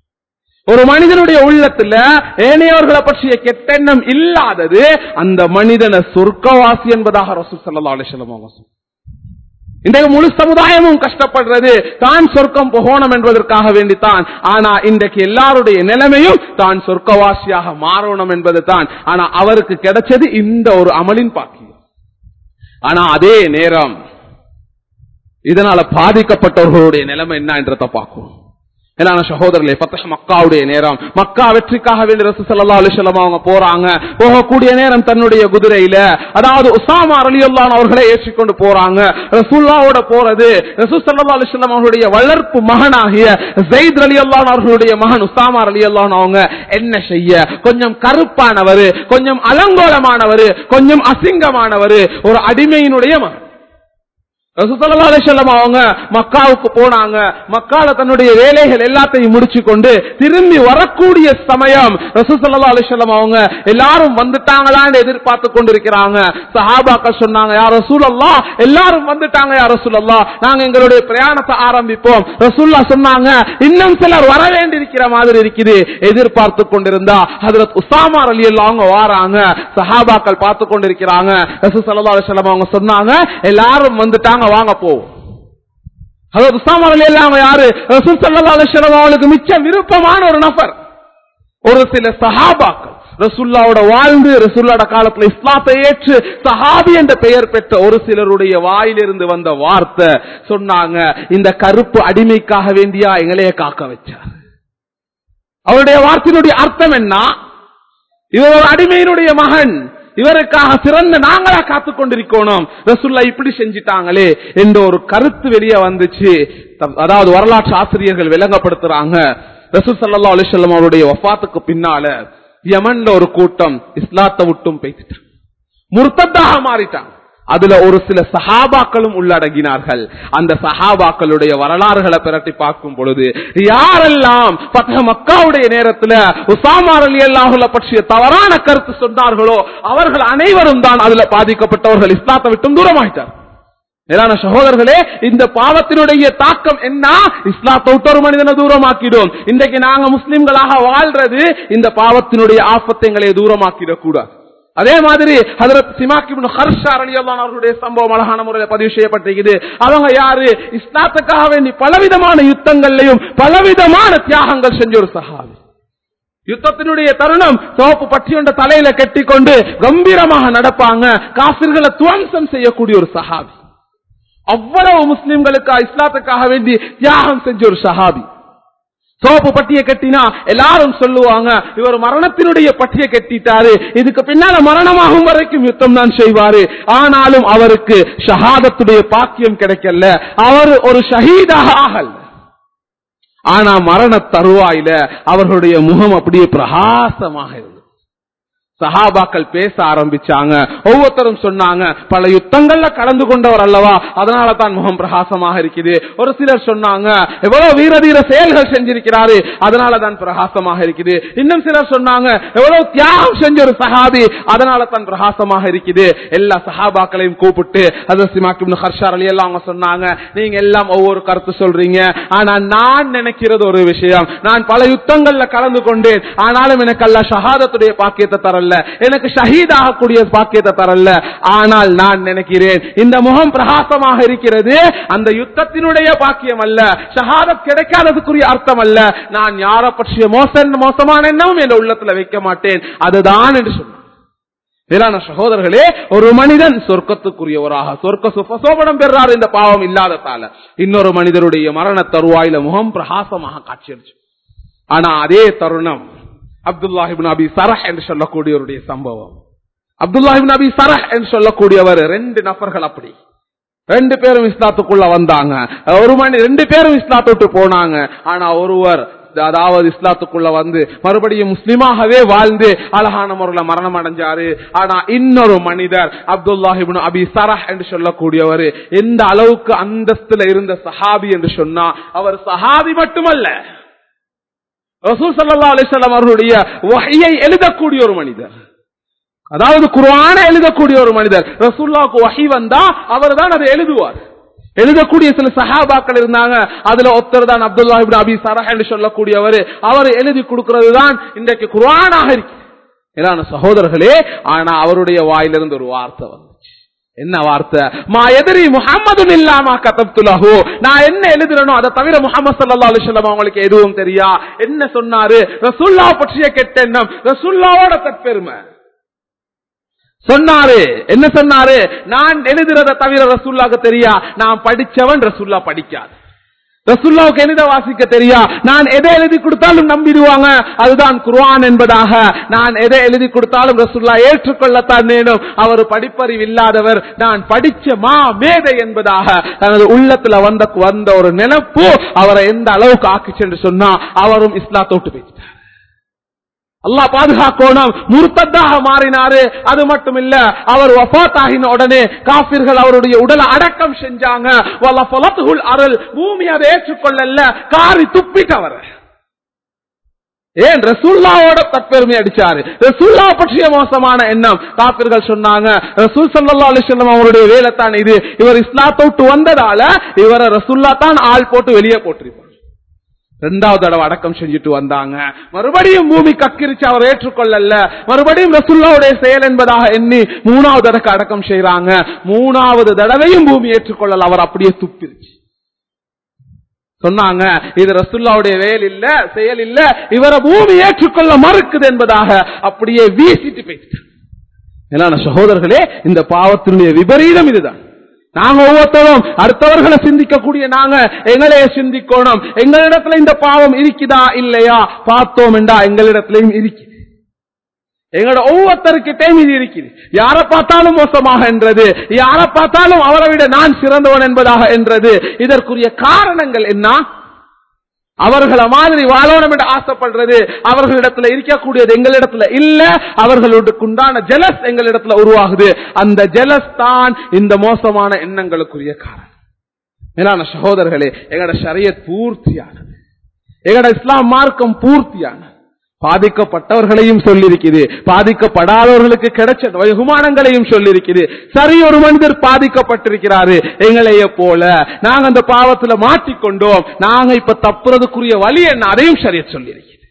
ஒரு மனிதனுடைய உள்ளத்துல ஏனையவர்களை பற்றிய கெட்டெண்ணம் இல்லாதது அந்த மனிதனை சொர்க்கவாசி என்பதாக ரசூல் சல்லா அலிஸ்லாம் அவங்க சொன்னார். இன்றைக்கு முழு சமுதாயமும் கஷ்டப்படுறது தான் சொர்க்கம் போகணும் என்பதற்காக வேண்டித்தான் ஆனா இன்றைக்கு எல்லாருடைய நிலைமையும் தான் சொர்க்கவாசியாக மாறணும் என்பது தான் ஆனா அவருக்கு கிடைச்சது இந்த ஒரு அமலின் பாக்கியம் ஆனா அதே நேரம் இதனால பாதிக்கப்பட்டவர்களுடைய நிலைமை என்ன என்றதை பார்க்கணும் மேலான சகோதரர்களே பத்தஷ மக்காவுடைய நேரம் மக்கா வெற்றிக்காக வேண்டி ரசூ சல்லா அலிசல்லாம் அவங்க போறாங்க போகக்கூடிய நேரம் தன்னுடைய குதிரையில அதாவது உசாமா அலியுல்லான் அவர்களை ஏற்றிக்கொண்டு போறாங்க ரசூல்லாவோட போறது ரசூ சல்லா அலிசல்லாம் அவர்களுடைய வளர்ப்பு மகனாகிய ஜெயித் அலி அல்லான் அவர்களுடைய மகன் உசாமா அலி அல்லான் அவங்க என்ன செய்ய கொஞ்சம் கருப்பானவர் கொஞ்சம் அலங்கோலமானவர் கொஞ்சம் அசிங்கமானவர் ஒரு அடிமையினுடைய மகன் ரசூசல்லா அலிசல்லம் அவங்க மக்காவுக்கு போனாங்க மக்கால தன்னுடைய வேலைகள் எல்லாத்தையும் முடிச்சு கொண்டு திரும்பி வரக்கூடிய சமயம் ரசூசல்லா அலிசல்லம் அவங்க எல்லாரும் வந்துட்டாங்களான்னு எதிர்பார்த்து கொண்டிருக்கிறாங்க சஹாபாக்கள் சொன்னாங்க யார் ரசூலல்லா எல்லாரும் வந்துட்டாங்க யார் ரசூலல்லா நாங்க எங்களுடைய பிரயாணத்தை ஆரம்பிப்போம் ரசூல்லா சொன்னாங்க இன்னும் சிலர் வர வேண்டியிருக்கிற மாதிரி இருக்குது எதிர்பார்த்து கொண்டிருந்தா ஹதரத் உசாமா அலி அவங்க வாராங்க சஹாபாக்கள் பார்த்து கொண்டிருக்கிறாங்க ரசூ சல்லா அலிசல்லம் அவங்க சொன்னாங்க எல்லாரும் வந்துட்டாங்க வாங்க போ அதாவது உசாமா இல்லாம யாரு ரசூல் ஸல்லல்லாஹு அலைஹி வஸல்லம் அவங்களுக்கு மிச்சம் விருப்பமான ஒரு நபர் ஒரு சில சஹாபாக்கள் ரசுல்லாவோட வாழ்ந்து ரசுல்லாட காலத்துல இஸ்லாத்தை ஏற்று சஹாபி என்ற பெயர் பெற்ற ஒரு சிலருடைய வாயிலிருந்து வந்த வார்த்தை சொன்னாங்க இந்த கருப்பு அடிமைக்காக வேண்டியா எங்களைய காக்க வச்சார் அவருடைய வார்த்தையினுடைய அர்த்தம் என்ன இவர் ஒரு அடிமையினுடைய மகன் இவருக்காக சிறந்த நாங்களா காத்துக் கொண்டிருக்கணும் ரசுல்லா இப்படி செஞ்சிட்டாங்களே என்ற ஒரு கருத்து வெளியே வந்துச்சு த- அதாவது வரலாற்று ஆசிரியர்கள் விளங்கப்படுத்துறாங்க ரசூல் ஸல்லல்லாஹு அலைஹி வஸல்லம் அவருடைய வஃபாத்துக்கு பின்னால யமன்ல ஒரு கூட்டம் இஸ்லாத்தை விட்டும் பேசிட்டாங்க முர்த்தத்தாக மாறிட்டாங்க அதுல ஒரு சில சஹாபாக்களும் உள்ளடங்கினார்கள் அந்த சஹாபாக்களுடைய வரலாறுகளை பிரட்டி பார்க்கும் பொழுது யாரெல்லாம் பத்தக மக்காவுடைய நேரத்துல உசாமா அலி அல்லாஹுல பற்றிய தவறான கருத்து சொன்னார்களோ அவர்கள் அனைவரும் தான் அதுல பாதிக்கப்பட்டவர்கள் இஸ்லாத்தை விட்டும் தூரமாயிட்டார் மேலான சகோதரர்களே இந்த பாவத்தினுடைய தாக்கம் என்ன இஸ்லாத்தை விட்டு ஒரு மனிதனை தூரமாக்கிடும் இன்றைக்கு நாங்க முஸ்லிம்களாக வாழ்றது இந்த பாவத்தினுடைய ஆபத்தைங்களை தூரமாக்கிடக் கூடாது அதே மாதிரி ஹதரத் சிமாக்கிபின் ஹர்ஷா ரலியல்லாஹு அவர்களுடைய சம்பவம் அழகான முறையில் பதிவு செய்யப்பட்டிருக்குது அவங்க யாரு இஸ்லாத்துக்காக வேண்டி பலவிதமான யுத்தங்கள்லையும் பலவிதமான தியாகங்கள் செஞ்ச ஒரு சஹாபி யுத்தத்தினுடைய தருணம் சோப்பு பட்டியொண்ட தலையில கட்டிக்கொண்டு கம்பீரமாக நடப்பாங்க காசிர்களை துவம்சம் செய்யக்கூடிய ஒரு சஹாபி அவ்வளவு முஸ்லிம்களுக்கா இஸ்லாத்துக்காக வேண்டி தியாகம் செஞ்ச ஒரு சஹாபி சோப்பு பட்டியை கட்டினா எல்லாரும் சொல்லுவாங்க இவர் மரணத்தினுடைய பட்டியை கட்டிட்டாரு இதுக்கு பின்னால மரணமாகும் வரைக்கும் யுத்தம் தான் செய்வாரு ஆனாலும் அவருக்கு ஷஹாதத்துடைய பாக்கியம் கிடைக்கல அவர் ஒரு ஷஹீதாக ஆகல ஆனா மரண தருவாயில அவர்களுடைய முகம் அப்படியே பிரகாசமாக இருந்தது சஹாபாக்கள் பேச ஆரம்பிச்சாங்க ஒவ்வொருத்தரும் சொன்னாங்க பல யுத்தங்கள்ல கலந்து கொண்டவர் அல்லவா அதனால தான் முகம் பிரகாசமாக இருக்குது ஒரு சிலர் சொன்னாங்க எவ்வளவு வீர தீர செயல்கள் செஞ்சிருக்கிறாரு அதனால தான் பிரகாசமாக இருக்குது இன்னும் சிலர் சொன்னாங்க எவ்வளவு தியாகம் செஞ்ச ஒரு சஹாபி அதனால தான் பிரகாசமாக இருக்குது எல்லா சஹாபாக்களையும் கூப்பிட்டு அது சிமாக்கிம் ஹர்ஷார் அலி எல்லாம் அவங்க சொன்னாங்க நீங்க எல்லாம் ஒவ்வொரு கருத்து சொல்றீங்க ஆனா நான் நினைக்கிறது ஒரு விஷயம் நான் பல யுத்தங்கள்ல கலந்து கொண்டேன் ஆனாலும் எனக்கு அல்ல ஷஹாதத்துடைய பாக்கியத்தை தரல எனக்கு ஷஹீத் ஆகக்கூடிய பாக்கியத்தை தரல ஆனால் நான் நினைக்கிறேன் இந்த முகம் பிரகாசமாக இருக்கிறது அந்த யுத்தத்தினுடைய பாக்கியம் அல்ல ஷஹாதத் கிடைக்காததுக்குரிய அர்த்தம் அல்ல நான் யாரை பற்றிய மோச மோசமான எண்ணமும் என் உள்ளத்துல வைக்க மாட்டேன் அதுதான் என்று சொன்னார் மேலான சகோதரர்களே ஒரு மனிதன் சொர்க்கத்துக்குரியவராக சொர்க்க சுபசோபனம் பெறார் இந்த பாவம் இல்லாததால இன்னொரு மனிதருடைய மரண தருவாயில முகம் பிரகாசமாக காட்சியளிச்சு ஆனா அதே தருணம் அப்துல்லாஹிபின் அபி சரஹ் என்று சொல்லக்கூடியவருடைய சம்பவம் அப்துல்லாஹிபின் அபி சரஹ் என்று சொல்லக்கூடியவர் ரெண்டு நபர்கள் அப்படி ரெண்டு பேரும் இஸ்லாத்துக்குள்ள வந்தாங்க ஒரு மணி ரெண்டு பேரும் இஸ்லாத்தை விட்டு போனாங்க ஆனா ஒருவர் அதாவது இஸ்லாத்துக்குள்ள வந்து மறுபடியும் முஸ்லிமாகவே வாழ்ந்து அழகான முறையில் மரணம் அடைஞ்சாரு ஆனா இன்னொரு மனிதர் அப்துல்லாஹிபின் அபி சரஹ் என்று சொல்லக்கூடியவர் எந்த அளவுக்கு அந்தஸ்துல இருந்த சஹாபி என்று சொன்னா அவர் சஹாபி மட்டுமல்ல ரசூல் சல்லா அலிசல்லாம் அவர்களுடைய வகையை எழுதக்கூடிய ஒரு மனிதர் அதாவது குர்ஆன எழுதக்கூடிய ஒரு மனிதர் ரசூல்லாவுக்கு வகை வந்தா அவர் தான் அதை எழுதுவார் எழுதக்கூடிய சில சஹாபாக்கள் இருந்தாங்க அதுல ஒருத்தர் தான் அப்துல்லா இப்னு அபி சரஹ் என்று சொல்லக்கூடியவர் அவர் எழுதி கொடுக்கிறது தான் இன்றைக்கு குர்ஆனாக இருக்கு இதான சகோதரர்களே ஆனா அவருடைய வாயிலிருந்து ஒரு வார்த்தை வந்துச்சு என்ன வார்த்தை மா எதிரி முகம்மது இல்லாம கதப்துலஹு நான் என்ன எழுதுறனோ அதை தவிர முகமது சல்லா அலிஸ்லாம் அவங்களுக்கு எதுவும் தெரியா என்ன சொன்னாரு ரசுல்லா பற்றிய கெட்ட எண்ணம் ரசுல்லாவோட தற்பெருமை சொன்னாரு என்ன சொன்னாரு நான் எழுதுறத தவிர ரசுல்லாக்கு தெரியா நான் படிச்சவன் ரசுல்லா படிக்காது ரசுல்லாவுக்கு எழுத வாசிக்க தெரியா நான் எதை எழுதி கொடுத்தாலும் நம்பிடுவாங்க அதுதான் குர்ஆன் என்பதாக நான் எதை எழுதி கொடுத்தாலும் ரசுல்லா ஏற்றுக்கொள்ளத்தான் வேணும் அவர் படிப்பறிவு இல்லாதவர் நான் படிச்ச மா மேதை என்பதாக தனது உள்ளத்துல வந்த வந்த ஒரு நினைப்பு அவரை எந்த அளவுக்கு ஆக்குச்சு என்று சொன்னா அவரும் இஸ்லாத்தோட்டு போயிட்டார் அல்லாஹ் பாதுகாக்கணும் முர்த்ததாக மாறினாரு அது மட்டும் இல்ல அவர் வஃபாத் ஆகின உடனே காபிர்கள் அவருடைய உடலை அடக்கம் செஞ்சாங்க வல ஃபலத்துல் அருள் பூமி அதை ஏற்றுக்கொள்ளல காரி துப்பிட்டு அவர் ஏன் ரசூல்லாவோட தற்பெருமை அடிச்சாரு ரசூல்லா பற்றிய மோசமான எண்ணம் காப்பிர்கள் சொன்னாங்க ரசூல் சல்லா அலிஸ்லாம் அவருடைய வேலை தான் இது இவர் இஸ்லாத்தை விட்டு வந்ததால இவரை ரசூல்லா தான் ஆள் போட்டு வெளியே போட்டிருப்பார் ரெண்டாவது தடவை அடக்கம் செஞ்சுட்டு வந்தாங்க மறுபடியும் பூமி கக்கிரிச்சு அவர் ஏற்றுக்கொள்ளல மறுபடியும் ரசுல்லாவுடைய செயல் என்பதாக எண்ணி மூணாவது தடவை அடக்கம் செய்யறாங்க மூணாவது தடவையும் பூமி ஏற்றுக்கொள்ளல அவர் அப்படியே துப்பிருச்சு சொன்னாங்க இது ரசுல்லாவுடைய வேல் இல்ல செயல் இல்ல இவரை பூமி ஏற்றுக்கொள்ள மறுக்குது என்பதாக அப்படியே வீசிட்டு போயிட்டாங்க மேலான சகோதரர்களே இந்த பாவத்தினுடைய விபரீதம் இதுதான் நாங்க ஒவ்வொருத்தரும் அடுத்தவர்களை சிந்திக்கக்கூடிய நாங்க எங்களையே சிந்திக்கணும் எங்களிடத்துல இந்த பாவம் இருக்குதா இல்லையா பார்த்தோம் என்றா எங்களிடத்திலையும் இருக்குது எங்களோட ஒவ்வொருத்தருக்கிட்டையும் இது இருக்குது யாரை பார்த்தாலும் மோசமாக என்றது யாரை பார்த்தாலும் அவரை விட நான் சிறந்தவன் என்பதாக என்றது இதற்குரிய காரணங்கள் என்ன அவர்களை மாதிரி வாழணும் என்று ஆசைப்படுறது அவர்களிடத்துல இருக்கக்கூடியது எங்களிடத்துல இல்ல அவர்களுக்கு உண்டான ஜெலஸ் எங்களிடத்துல உருவாகுது அந்த ஜெலஸ் தான் இந்த மோசமான எண்ணங்களுக்குரிய காரணம் மேலான சகோதரர்களே எங்களோட ஷரியத் பூர்த்தியானது எங்களோட இஸ்லாம் மார்க்கம் பூர்த்தியானது பாதிக்கப்பட்டவர்களையும் சொல்லியிருக்குது பாதிக்கப்படாதவர்களுக்கு கிடைச்ச வெகுமானங்களையும் சொல்லியிருக்குது சரி ஒரு மனிதர் பாதிக்கப்பட்டிருக்கிறாரு எங்களைய போல நாங்க அந்த பாவத்துல மாட்டிக்கொண்டோம் நாங்க இப்ப தப்புறதுக்குரிய வழி என்ன அதையும் சரிய சொல்லியிருக்கிறது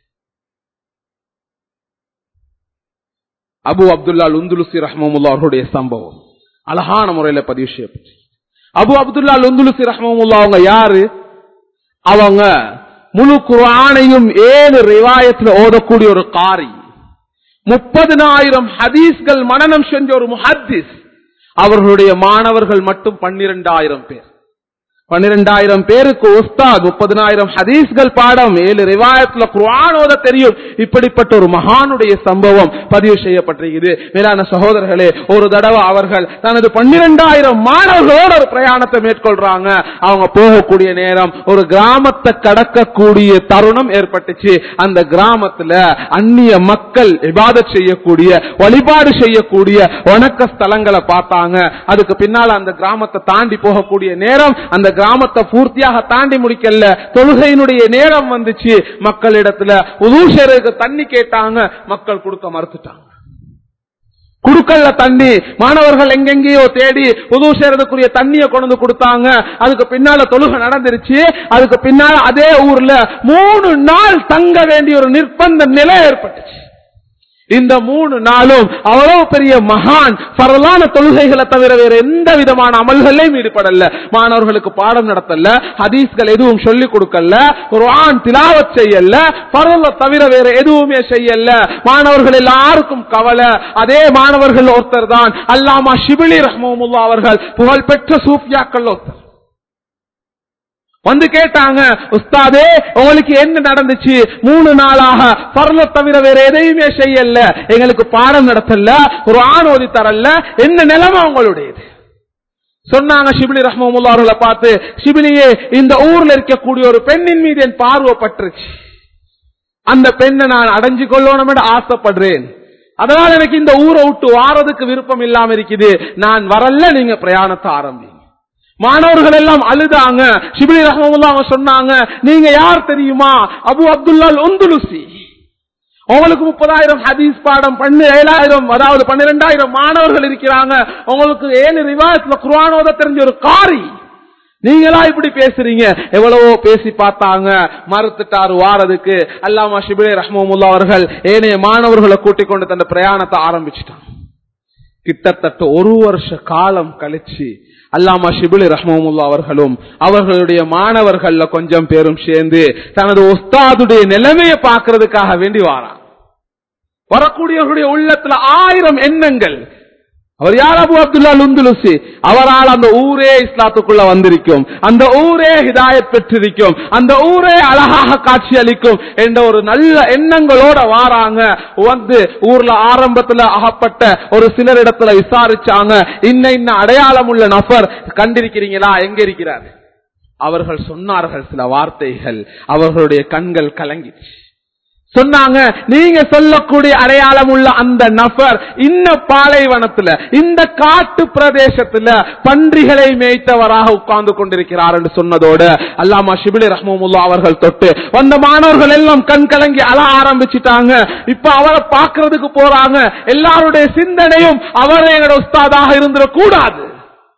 அபு அப்துல்லா லுந்துலுசி ரஹ்மமுல்லா அவர்களுடைய சம்பவம் அழகான முறையில பதிவு செய்யப்பட்டு அபு அப்துல்லா லுந்துலுசி ரஹ்மமுல்லா அவங்க யாரு அவங்க முழு குரானையும் ஏழு ரிவாயத்தில் ஓதக்கூடிய ஒரு காரி முப்பதினாயிரம் ஹதீஸ்கள் மனநம் செஞ்ச ஒரு முஹத்திஸ் அவர்களுடைய மாணவர்கள் மட்டும் பன்னிரெண்டாயிரம் பேர் பன்னிரெண்டாயிரம் பேருக்கு உஸ்தாத் முப்பதினாயிரம் ஹதீஸ்கள் பாடம் ஏழு ரிவாயத்துல குர்ஆன் ஓத தெரியும் இப்படிப்பட்ட ஒரு மகானுடைய சம்பவம் பதிவு செய்யப்பட்டிருக்கிறது மேலான சகோதரர்களே ஒரு தடவை அவர்கள் தனது பன்னிரெண்டாயிரம் மாணவர்களோடு ஒரு பிரயாணத்தை மேற்கொள்றாங்க அவங்க போகக்கூடிய நேரம் ஒரு கிராமத்தை கடக்கக்கூடிய தருணம் ஏற்பட்டுச்சு அந்த கிராமத்துல அந்நிய மக்கள் இபாதத் செய்யக்கூடிய வழிபாடு செய்யக்கூடிய வணக்க ஸ்தலங்களை பார்த்தாங்க அதுக்கு பின்னால அந்த கிராமத்தை தாண்டி போகக்கூடிய நேரம் அந்த கிராமத்தை பூர்த்தியாக தாண்டி முடிக்கல தொழுகையினுடைய நேரம் வந்துச்சு மக்களிடத்துல உதூஷருக்கு தண்ணி கேட்டாங்க மக்கள் கொடுக்க மறுத்துட்டாங்க குடுக்கல்ல தண்ணி மாணவர்கள் எங்கெங்கேயோ தேடி உதவு செய்யறதுக்குரிய தண்ணிய கொண்டு வந்து கொடுத்தாங்க அதுக்கு பின்னால தொழுகை நடந்துருச்சு அதுக்கு பின்னால அதே ஊர்ல மூணு நாள் தங்க வேண்டிய ஒரு நிர்பந்த நிலை ஏற்பட்டுச்சு இந்த மூணு நாளும் அவ்வளவு பெரிய மகான் பரலான தொழுகைகளை தவிர வேற எந்த விதமான அமல்களையும் ஈடுபடல மாணவர்களுக்கு பாடம் நடத்தல ஹதீஸ்கள் எதுவும் சொல்லிக் கொடுக்கல ஒரு ஆண் திலாவத் செய்யல பரல தவிர வேற எதுவுமே செய்யல மாணவர்கள் எல்லாருக்கும் கவலை அதே மாணவர்கள் ஒருத்தர் தான் அல்லாமா ஷிபிலி ரஹ்மமுல்லா அவர்கள் புகழ்பெற்ற சூஃபியாக்கள் ஒருத்தர் வந்து கேட்டாங்க உஸ்தாதே உங்களுக்கு என்ன நடந்துச்சு மூணு நாளாக பரல தவிர வேற எதையுமே செய்யல எங்களுக்கு பாடம் நடத்தல ஒரு ஆண் ஓதி தரல என்ன நிலைமை உங்களுடையது சொன்னாங்க ஷிபிலி ரஹ்மமுல்லா அவர்களை பார்த்து ஷிபிலியே இந்த ஊர்ல இருக்கக்கூடிய ஒரு பெண்ணின் மீது என் பார்வைப்பட்டுருச்சு அந்த பெண்ணை நான் அடைஞ்சு கொள்ளணும் என்று ஆசைப்படுறேன் அதனால எனக்கு இந்த ஊரை விட்டு வாரதுக்கு விருப்பம் இல்லாம இருக்குது நான் வரல நீங்க பிரயாணத்தை ஆரம்பிங்க மாணவர்கள் எல்லாம் அழுதாங்க ஷிபிலி ரஹமுல்லா அவங்க சொன்னாங்க நீங்க யார் தெரியுமா அபு அப்துல்லால் ஒந்துலுசி உங்களுக்கு முப்பதாயிரம் ஹதீஸ் பாடம் பண்ணு ஏழாயிரம் அதாவது பன்னிரெண்டாயிரம் மாணவர்கள் இருக்கிறாங்க உங்களுக்கு ஏழு ரிவாயத்துல குர்ஆனோத தெரிஞ்ச ஒரு காரி நீங்களா இப்படி பேசுறீங்க எவ்வளவோ பேசி பார்த்தாங்க மறுத்துட்டாரு வாரதுக்கு அல்லாமா ஷிபிலே ரஹ்மமுல்லா அவர்கள் ஏனைய மாணவர்களை கூட்டிக் கொண்டு தன் பிரயாணத்தை ஆரம்பிச்சிட்டாங்க கிட்டத்தட்ட ஒரு வருஷ காலம் கழிச்சு அல்லாமா ஷிபுலி ரஹ்மமுல்லா அவர்களும் அவர்களுடைய மாணவர்கள்ல கொஞ்சம் பேரும் சேர்ந்து தனது உஸ்தாதுடைய நிலைமையை பார்க்கறதுக்காக வேண்டி வாரான் வரக்கூடியவர்களுடைய உள்ளத்துல ஆயிரம் எண்ணங்கள் அவர் யார் அபு அப்துல்லா லுந்துலுசி அவரால் அந்த ஊரே இஸ்லாத்துக்குள்ள வந்திருக்கும் அந்த ஊரே ஹிதாயத் பெற்றிருக்கும் அந்த ஊரே அழகாக காட்சி அளிக்கும் என்ற ஒரு நல்ல எண்ணங்களோட வாராங்க வந்து ஊர்ல ஆரம்பத்துல அகப்பட்ட ஒரு சிலரிடத்துல விசாரிச்சாங்க இன்ன இன்ன அடையாளம் உள்ள நபர் கண்டிருக்கிறீங்களா எங்க இருக்கிறார் அவர்கள் சொன்னார்கள் சில வார்த்தைகள் அவர்களுடைய கண்கள் கலங்கிச்சு சொன்னாங்க நீங்க சொல்லக்கூடிய அடையாளம் உள்ள அந்த நபர் இந்த பாலைவனத்துல இந்த காட்டு பிரதேசத்துல பன்றிகளை மேய்த்தவராக உட்கார்ந்து கொண்டிருக்கிறார் என்று சொன்னதோடு அல்லாமா ஷிபிலி ரஹ்மமுல்லா அவர்கள் தொட்டு வந்த மாணவர்கள் எல்லாம் கண் கலங்கி அழ ஆரம்பிச்சிட்டாங்க இப்ப அவரை பார்க்கறதுக்கு போறாங்க எல்லாருடைய சிந்தனையும் அவரே எங்களோட உஸ்தாதாக இருந்துடக்கூடாது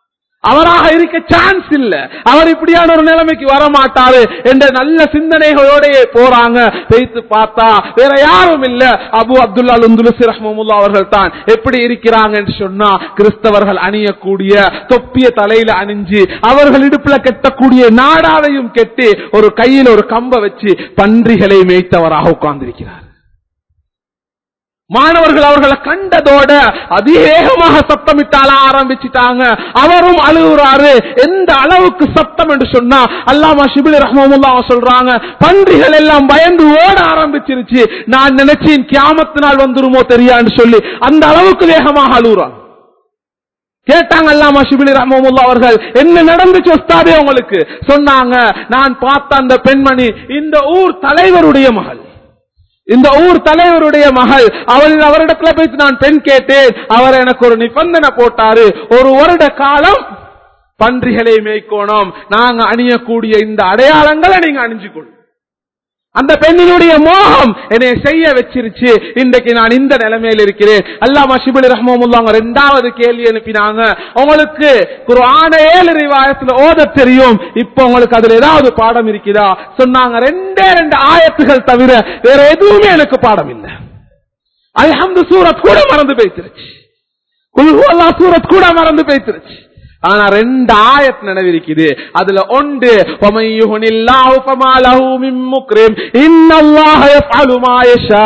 அவராக இருக்க சான்ஸ் இல்ல அவர் இப்படியான ஒரு நிலைமைக்கு வர மாட்டாரு என்ற நல்ல சிந்தனைகளோட போறாங்க வைத்து பார்த்தா வேற யாரும் இல்ல அபு அப்துல்லா லுந்துலுசி ரஹ்மமுல்லா அவர்கள் தான் எப்படி இருக்கிறாங்க என்று சொன்னா கிறிஸ்தவர்கள் அணியக்கூடிய தொப்பிய தலையில அணிஞ்சு அவர்கள் இடுப்புல கட்டக்கூடிய நாடாவையும் கெட்டி ஒரு கையில் ஒரு கம்ப வச்சு பன்றிகளை மேய்த்தவராக உட்கார்ந்திருக்கிறார் மாணவர்கள் அவர்களை கண்டதோட அதிவேகமாக சத்தமிட்டால ஆரம்பிச்சிட்டாங்க அவரும் அழுகுறாரு எந்த அளவுக்கு சத்தம் என்று சொன்னா அல்லாமா ஷிபிலி ரஹ்மமுல்லா சொல்றாங்க பன்றிகள் எல்லாம் பயந்து ஓட ஆரம்பிச்சிருச்சு நான் நினைச்சேன் கியாமத்து நாள் வந்துருமோ தெரியான்னு சொல்லி அந்த அளவுக்கு வேகமாக அழுகுறாங்க கேட்டாங்க அல்லாமா ஷிபிலி ரஹ்மமுல்லா அவர்கள் என்ன நடந்துச்சு ஒஸ்தாதே உங்களுக்கு சொன்னாங்க நான் பார்த்த அந்த பெண்மணி இந்த ஊர் தலைவருடைய மகள் இந்த ஊர் தலைவருடைய மகள் அவள் அவரிடத்துல போய் நான் பெண் கேட்டேன் அவர் எனக்கு ஒரு நிபந்தனை போட்டாரு ஒரு வருட காலம் பன்றிகளை மேய்க்கோணும் நாங்க அணியக்கூடிய இந்த அடையாளங்களை நீங்க அணிஞ்சுக்கொள்ளும் அந்த பெண்ணினுடைய மோகம் என்னை செய்ய வச்சிருச்சு இன்றைக்கு நான் இந்த நிலைமையில் இருக்கிறேன் அல்லாமா ஷிபிலி ரஹ்மமுல்லாங்க ரெண்டாவது கேள்வி அனுப்பினாங்க உங்களுக்கு குர்ஆன ஏழு ரிவாயத்துல ஓத தெரியும் இப்ப உங்களுக்கு அதுல ஏதாவது பாடம் இருக்குதா சொன்னாங்க ரெண்டே ரெண்டு ஆயத்துகள் தவிர வேற எதுவுமே எனக்கு பாடம் இல்லை அல்ஹம்து சூரத் கூட மறந்து போய்த்திருச்சு குல்ஹுவல்லா சூரத் கூட மறந்து போய்த்திருச்சு ஆனா ரெண்டு ஆயத் நினைவிருக்குது அதுல ஒன்று ஒமையுனில்லாஹு ஃபமாலஹு மின் முக்ரிம் இன்னல்லாஹ யஃஅலு மா யஷா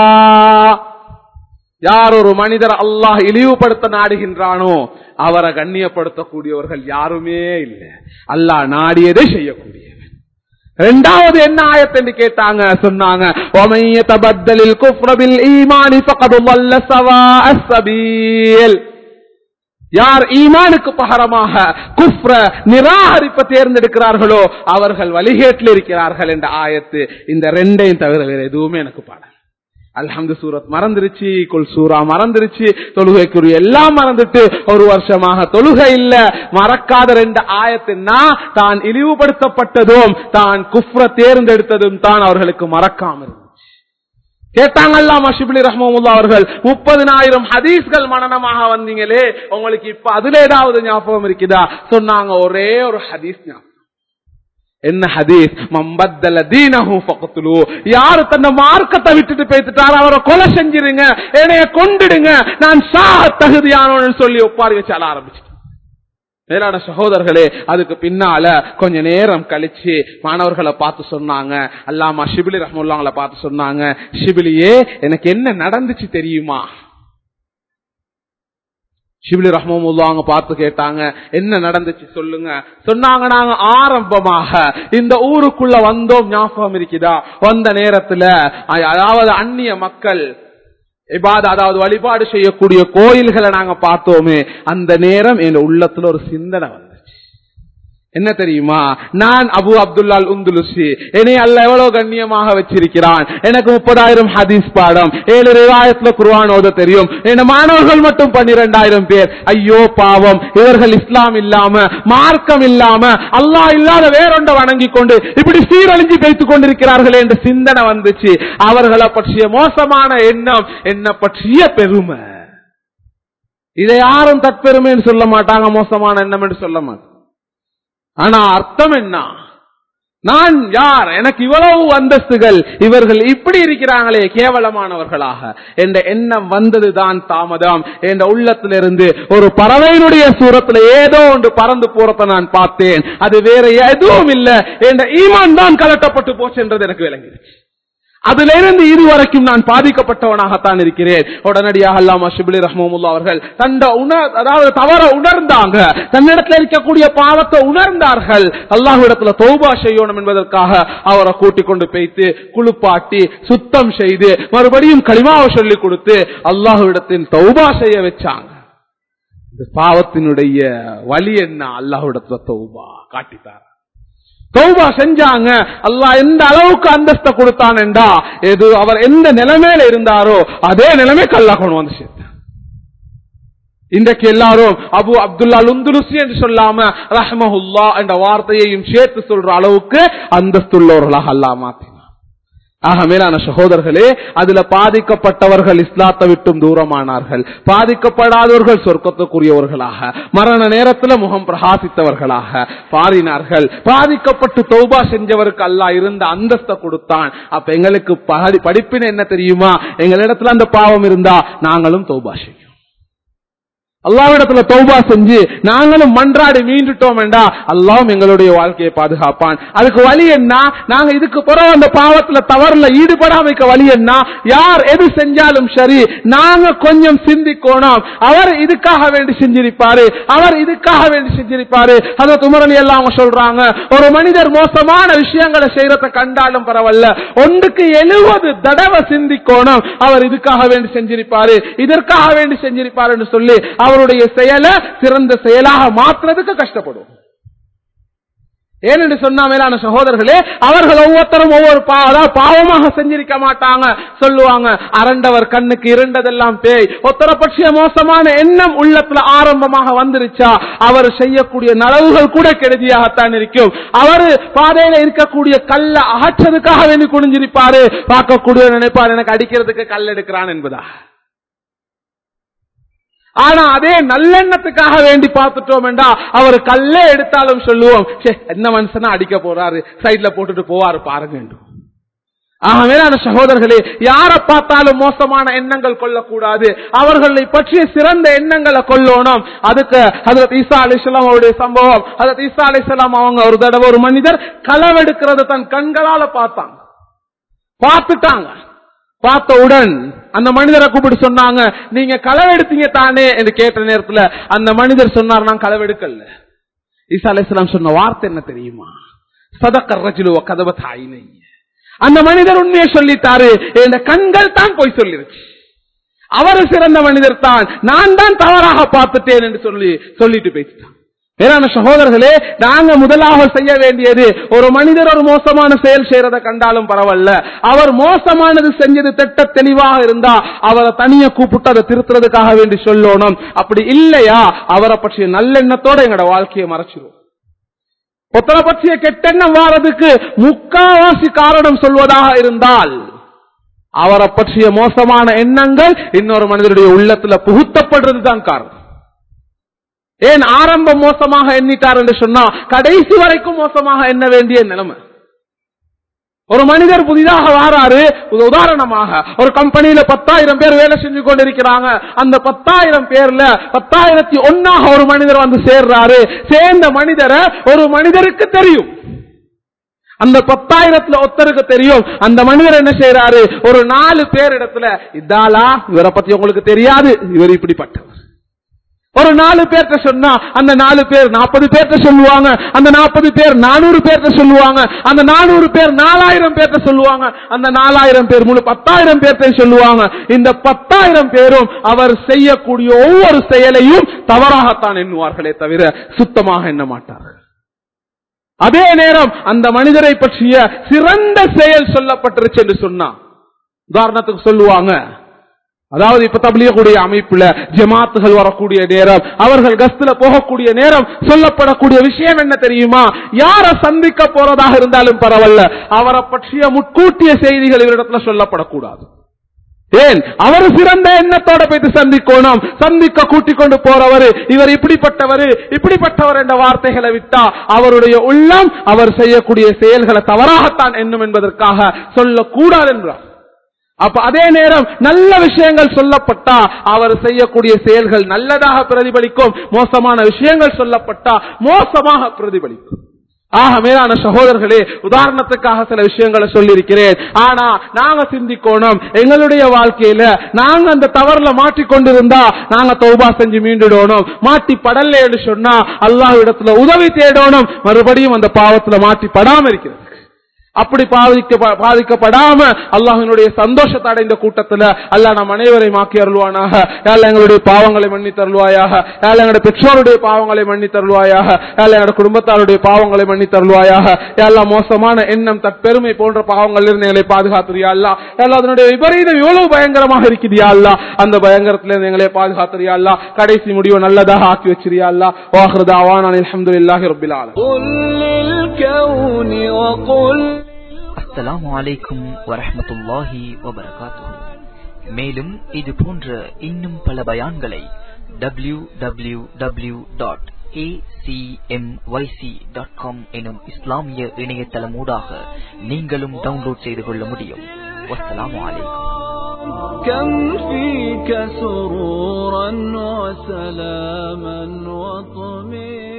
யார் ஒரு மனிதர் அல்லாஹ் இழிவுபடுத்த நாடுகின்றானோ அவரை கண்ணியப்படுத்தக்கூடியவர்கள் யாருமே இல்லை அல்லாஹ் நாடியதை செய்யக்கூடியவன் ரெண்டாவது என்ன ஆயத் என்று கேட்டாங்க சொன்னாங்க ஒமைய தபத்தலில் குஃப்ரபில் ஈமானி ஃபகது வல்ல சவா அஸ்ஸபீல் யார் ஈமானுக்கு பகரமாக குஃப்ர நிராகரிப்ப தேர்ந்தெடுக்கிறார்களோ அவர்கள் வழிகேட்டில் இருக்கிறார்கள் என்ற ஆயத்து இந்த ரெண்டையும் தவிர வேற எதுவுமே எனக்கு பாடல் அல்ஹம்து சூரத் மறந்துருச்சு குல் சூரா மறந்துருச்சு தொழுகைக்குரிய எல்லாம் மறந்துட்டு ஒரு வருஷமாக தொழுகை இல்ல மறக்காத ரெண்டு ஆயத்துன்னா தான் இழிவுபடுத்தப்பட்டதும் தான் குஃப்ர தேர்ந்தெடுத்ததும் தான் அவர்களுக்கு மறக்காம இருந்துச்சு கேட்டாங்கல்ல மஷிபிலி ரஹ்மமுல்லா அவர்கள் முப்பதினாயிரம் ஹதீஸ்கள் மனநமாக வந்தீங்களே உங்களுக்கு இப்ப அதுல ஏதாவது ஞாபகம் இருக்குதா சொன்னாங்க ஒரே ஒரு ஹதீஸ் ஞாபகம் என்ன ஹதீஸ் மம்பத்தல தீனஹு ஃபக்துலு யாரு தன்னை மார்க்கத்தை விட்டுட்டு பேசிட்டாரோ அவரை கொலை செஞ்சிருங்க என்னைய கொண்டுடுங்க நான் சாக தகுதியானவன்னு சொல்லி ஒப்பாரி வச்சு அழ ஆரம்பிச்சு மேலான சகோதரர்களே அதுக்கு பின்னால கொஞ்ச நேரம் கழிச்சு மாணவர்களை பார்த்து சொன்னாங்க அல்லாமா ஷிபிலி ரஹமுல்லாங்களை பார்த்து சொன்னாங்க ஷிபிலியே எனக்கு என்ன நடந்துச்சு தெரியுமா ஷிபிலி ரஹமுல்லாங்க பார்த்து கேட்டாங்க என்ன நடந்துச்சு சொல்லுங்க சொன்னாங்க நாங்க ஆரம்பமாக இந்த ஊருக்குள்ள வந்தோம் ஞாபகம் இருக்குதா வந்த நேரத்துல அதாவது அந்நிய மக்கள் இபாத அதாவது வழிபாடு செய்யக்கூடிய கோயில்களை நாங்க பார்த்தோமே அந்த நேரம் என் உள்ளத்துல ஒரு சிந்தனை வந்துச்சு என்ன தெரியுமா நான் அபு அப்துல்லால் உந்துலுசி என்னை அல்ல எவ்வளவு கண்ணியமாக வச்சிருக்கிறான் எனக்கு முப்பதாயிரம் ஹதீஸ் பாடம் ஏழு ரிவாயத்துல குர்ஆன் ஓத தெரியும் என் மாணவர்கள் மட்டும் பன்னிரெண்டாயிரம் பேர் ஐயோ பாவம் இவர்கள் இஸ்லாம் இல்லாம மார்க்கம் இல்லாம அல்லாஹ் இல்லாத வேறொண்ட வணங்கி கொண்டு இப்படி சீரழிஞ்சு வைத்துக் கொண்டிருக்கிறார்கள் என்ற சிந்தனை வந்துச்சு அவர்களை பற்றிய மோசமான எண்ணம் என்ன பற்றிய பெருமை இதை யாரும் தற்பெருமைன்னு சொல்ல மாட்டாங்க மோசமான எண்ணம் என்று சொல்ல மாட்டாங்க ஆனா அர்த்தம் என்ன நான் யார் எனக்கு இவ்வளவு அந்தஸ்துகள் இவர்கள் இப்படி இருக்கிறாங்களே கேவலமானவர்களாக என்ற எண்ணம் வந்ததுதான் தாமதம் என்ற உள்ளத்திலிருந்து ஒரு பறவையினுடைய சூரத்துல ஏதோ ஒன்று பறந்து போறத நான் பார்த்தேன் அது வேற எதுவும் இல்லை என்ற ஈமான் தான் கலட்டப்பட்டு போச்சு என்றது எனக்கு விளங்கிடுச்சு அதுல இருந்து இதுவரைக்கும் நான் பாதிக்கப்பட்டவனாகத்தான் இருக்கிறேன் உடனடியாக அல்லாமா ஷிபிலி ரஹ்மமுல்லா அவர்கள் தண்ட உணர் அதாவது தவற உணர்ந்தாங்க தன்னிடத்தில் இருக்கக்கூடிய பாவத்தை உணர்ந்தார்கள் அல்லாஹ்விடத்துல தௌபா செய்யணும் என்பதற்காக அவரை கூட்டிக் கொண்டு போய்த்து குளிப்பாட்டி சுத்தம் செய்து மறுபடியும் களிமாவை சொல்லிக் கொடுத்து அல்லாஹ்விடத்தில் தௌபா செய்ய வச்சாங்க இந்த பாவத்தினுடைய வழி என்ன அல்லாஹ்விடத்துல தௌபா காட்டித்தார் தௌபா செஞ்சாங்க அல்லாஹ் எந்த அளவுக்கு அந்தஸ்தை கொடுத்தான் என்றா எது அவர் எந்த நிலைமையில இருந்தாரோ அதே நிலைமைக்கு அல்லாஹ் கொண்டு வந்து சேர்த்தார் இன்றைக்கு எல்லாரும் அபு அப்துல்லா லுந்துலுசி என்று சொல்லாம ரஹ்மஹுல்லா என்ற வார்த்தையையும் சேர்த்து சொல்ற அளவுக்கு அந்தஸ்துள்ளவர்களாக அல்லாஹ் மாத்தினார் ஆக மேலான சகோதரர்களே அதுல பாதிக்கப்பட்டவர்கள் இஸ்லாத்தை விட்டும் தூரமானார்கள் பாதிக்கப்படாதவர்கள் சொர்க்கத்துக்குரியவர்களாக மரண நேரத்தில் முகம் பிரகாசித்தவர்களாக பாரினார்கள் பாதிக்கப்பட்டு தௌபா செஞ்சவருக்கு அல்லாஹ் இருந்த அந்தஸ்தை கொடுத்தான் அப்ப எங்களுக்கு படி- படிப்பினை என்ன தெரியுமா எங்களிடத்துல அந்த பாவம் இருந்தா நாங்களும் தௌபா செய்யும் அல்லாவிடத்துல தௌபா செஞ்சு நாங்களும் மன்றாடி மீண்டுட்டோம் என்றா அல்லாவும் எங்களுடைய வாழ்க்கையை பாதுகாப்பான் அதுக்கு வழி என்ன நாங்க இதுக்கு பிறகு அந்த பாவத்துல தவறுல ஈடுபடாமைக்க வழி என்ன யார் எது செஞ்சாலும் சரி நாங்க கொஞ்சம் சிந்திக்கோணும் அவர் இதுக்காக வேண்டி செஞ்சிருப்பாரு அவர் இதுக்காக வேண்டி செஞ்சிருப்பாரு அதை துமரலி எல்லாம் அவங்க சொல்றாங்க ஒரு மனிதர் மோசமான விஷயங்களை செய்யறத கண்டாலும் பரவாயில்ல ஒன்றுக்கு எழுபது தடவை சிந்திக்கோணும் அவர் இதுக்காக வேண்டி செஞ்சிருப்பாரு இதற்காக வேண்டி செஞ்சிருப்பாருன்னு சொல்லி அவருடைய செயலை சிறந்த செயலாக மாற்றுறதுக்கு கஷ்டப்படும் ஏனென்று சொன்னா மேலான சகோதரர்களே அவர்கள் ஒவ்வொருத்தரும் ஒவ்வொரு பா- அதாவது பாவமாக செஞ்சிருக்க மாட்டாங்க சொல்லுவாங்க அரண்டவர் கண்ணுக்கு இருண்டதெல்லாம் பேய் ஒத்தர பட்சிய மோசமான எண்ணம் உள்ளத்துல ஆரம்பமாக வந்துருச்சா அவர் செய்யக்கூடிய நலவுகள் கூட கெடுதியாகத்தான் இருக்கும் அவரு பாதையில இருக்கக்கூடிய கல்ல அகற்றதுக்காக வேண்டி குனிஞ்சிருப்பாரு பார்க்கக்கூடிய நினைப்பார் எனக்கு அடிக்கிறதுக்கு கல் எடுக்கிறான் என்பதா ஆனா அதே நல்லெண்ணத்துக்காக வேண்டி பார்த்துட்டோம் என்றா அவர் கல்லே எடுத்தாலும் சொல்லுவோம் "ச்சே, என்ன மனுஷனா அடிக்க போறாரு சைட்ல போட்டுட்டு போவாரு பாருங்க என்று." ஆகவே நான் சகோதரர்களே யாரை பார்த்தாலும் மோசமான எண்ணங்கள் கொள்ளக்கூடாது அவர்களை பற்றிய சிறந்த எண்ணங்களை கொள்ளணும் அதுக்கு ஹதரத் ஈசா அலிஸ்லாம் அவருடைய சம்பவம் ஹதரத் ஈசா அலிஸ்லாம் அவங்க ஒரு தடவை ஒரு மனிதர் களவெடுக்கிறத தன் கண்களால பார்த்தாங்க பார்த்துட்டாங்க பார்த்தவுடன் அந்த மனிதரை கூப்பிட்டு சொன்னாங்க நீங்க களவெடுத்தீங்க தானே என்று கேட்ட நேரத்துல அந்த மனிதர் சொன்னார் நான் களவெடுக்கல ஈசா அலிஸ்லாம் சொன்ன வார்த்தை என்ன தெரியுமா சதக்கர் ரஜிலு கதவ தாயினை அந்த மனிதர் உண்மையை சொல்லிட்டாரு இந்த கண்கள் தான் போய் சொல்லிருச்சு அவர் சிறந்த மனிதர் தான் நான் தான் தவறாக பார்த்துட்டேன் என்று சொல்லி சொல்லிட்டு பேசிட்டான் வேறான சகோதரர்களே நாங்க முதலாக செய்ய வேண்டியது ஒரு மனிதர் ஒரு மோசமான செயல் செய்யறதை கண்டாலும் பரவாயில்ல அவர் மோசமானது செஞ்சது திட்ட தெளிவாக இருந்தா அவரை தனியா கூப்பிட்டு அதை திருத்துறதுக்காக வேண்டி சொல்லணும் அப்படி இல்லையா அவரை பற்றிய நல்லெண்ணத்தோட எங்களோட வாழ்க்கையை மறைச்சிரும் ஒத்தனை பற்றிய கெட்டெண்ணம் வாரதுக்கு முக்காவாசி காரணம் சொல்வதாக இருந்தால் அவரை பற்றிய மோசமான எண்ணங்கள் இன்னொரு மனிதருடைய உள்ளத்துல புகுத்தப்படுறது தான் காரணம் ஏன் ஆரம்பம் மோசமாக எண்ணிட்டார் என்று சொன்னா கடைசி வரைக்கும் மோசமாக எண்ண வேண்டிய நிலைமை ஒரு மனிதர் புதிதாக வாராரு ஒரு உதாரணமாக ஒரு கம்பெனியில பத்தாயிரம் பேர் வேலை செஞ்சு கொண்டிருக்கிறாங்க அந்த பத்தாயிரம் பேர்ல பத்தாயிரத்தி ஒன்னாக ஒரு மனிதர் வந்து சேர்றாரு சேர்ந்த மனிதரை ஒரு மனிதருக்கு தெரியும் அந்த பத்தாயிரத்துல ஒருத்தருக்கு தெரியும் அந்த மனிதர் என்ன செய்யறாரு ஒரு நாலு பேர் இடத்துல இதாலா இவரை பத்தி உங்களுக்கு தெரியாது இவர் இப்படிப்பட்டவர் ஒரு நாலு பேர்ட்ட சொன்னா அந்த நாலு பேர் நாற்பது பேர்ட்ட சொல்லுவாங்க அந்த நாற்பது பேர் நானூறு பேர்ட்ட சொல்லுவாங்க அந்த நானூறு பேர் நாலாயிரம் பேர்ட்ட சொல்லுவாங்க அந்த நாலாயிரம் பேர் முழு பத்தாயிரம் பேர்ட்ட சொல்லுவாங்க இந்த பத்தாயிரம் பேரும் அவர் செய்யக்கூடிய ஒவ்வொரு செயலையும் தவறாகத்தான் எண்ணுவார்களே தவிர சுத்தமாக எண்ண மாட்டார்கள் அதே நேரம் அந்த மனிதரை பற்றிய சிறந்த செயல் சொல்லப்பட்டிருச்சு என்று சொன்னா உதாரணத்துக்கு சொல்லுவாங்க அதாவது இப்ப தபிலியக்கூடிய அமைப்புல ஜமாத்துகள் வரக்கூடிய நேரம் அவர்கள் கஸ்துல போகக்கூடிய நேரம் சொல்லப்படக்கூடிய விஷயம் என்ன தெரியுமா யார சந்திக்க போறதாக இருந்தாலும் பரவாயில்ல அவரை பற்றிய முட்கூட்டிய செய்திகள் இவரிடத்துல சொல்லப்படக்கூடாது ஏன் அவர் சிறந்த எண்ணத்தோட போயிட்டு சந்திக்கணும் சந்திக்க கூட்டிக் கொண்டு போறவர் இவர் இப்படிப்பட்டவர் இப்படிப்பட்டவர் என்ற வார்த்தைகளை விட்டா அவருடைய உள்ளம் அவர் செய்யக்கூடிய செயல்களை தவறாகத்தான் எண்ணும் என்பதற்காக சொல்லக்கூடாது என்றார் அப்ப அதே நேரம் நல்ல விஷயங்கள் சொல்லப்பட்டா அவர் செய்யக்கூடிய செயல்கள் நல்லதாக பிரதிபலிக்கும் மோசமான விஷயங்கள் சொல்லப்பட்டா மோசமாக பிரதிபலிக்கும் ஆக மேலான சகோதரர்களே உதாரணத்துக்காக சில விஷயங்களை சொல்லியிருக்கிறேன் ஆனா நாங்க சிந்திக்கணும் எங்களுடைய வாழ்க்கையில நாங்க அந்த தவறுல மாட்டிக்கொண்டிருந்தா நாங்க தௌபா செஞ்சு மீண்டுடணும் மாட்டி படல சொன்னா அல்லாஹ் இடத்துல உதவி தேடணும் மறுபடியும் அந்த பாவத்துல மாட்டி படாம இருக்கிறது அப்படி பாதிக்க பாதிக்கப்படாம அல்லாஹினுடைய சந்தோஷத்தை அடைந்த கூட்டத்துல அல்லாஹ் நம் அனைவரையும் ஆக்கி அருள்வானாக யாழ் எங்களுடைய பாவங்களை மன்னி தருள்வாயாக யாழ் எங்களுடைய பெற்றோருடைய பாவங்களை மன்னி தருள்வாயாக யாழ் எங்களுடைய குடும்பத்தாருடைய பாவங்களை மன்னி தருள்வாயாக யாழ்லா மோசமான எண்ணம் தற்பெருமை போன்ற பாவங்கள் இருந்து எங்களை பாதுகாத்துறியா அல்லா யாழ் அதனுடைய விபரீதம் எவ்வளவு பயங்கரமாக இருக்குதியா அல்லா அந்த பயங்கரத்திலிருந்து எங்களை பாதுகாத்துறியா அல்லா கடைசி முடிவு நல்லதாக ஆக்கி வச்சிரியா அல்லா வாஹ்ரதாவான் அலமதுல்லாஹி ரபில் ஆலமீன் قل للكون وقل அஸ்ஸலாமு அலைக்கும் வரஹ்மத்துல்லாஹி வபரகாத்துஹு மேலும் இது போன்ற இன்னும் பல பயான்களை W W W dot acmyc.com எனும் இஸ்லாமிய இணையதளமூடாக நீங்களும் டவுன்லோட் செய்து கொள்ள முடியும் வஸ்ஸலாமு அலைக்கும் كم فيك سرورا وسلاما وطمئنا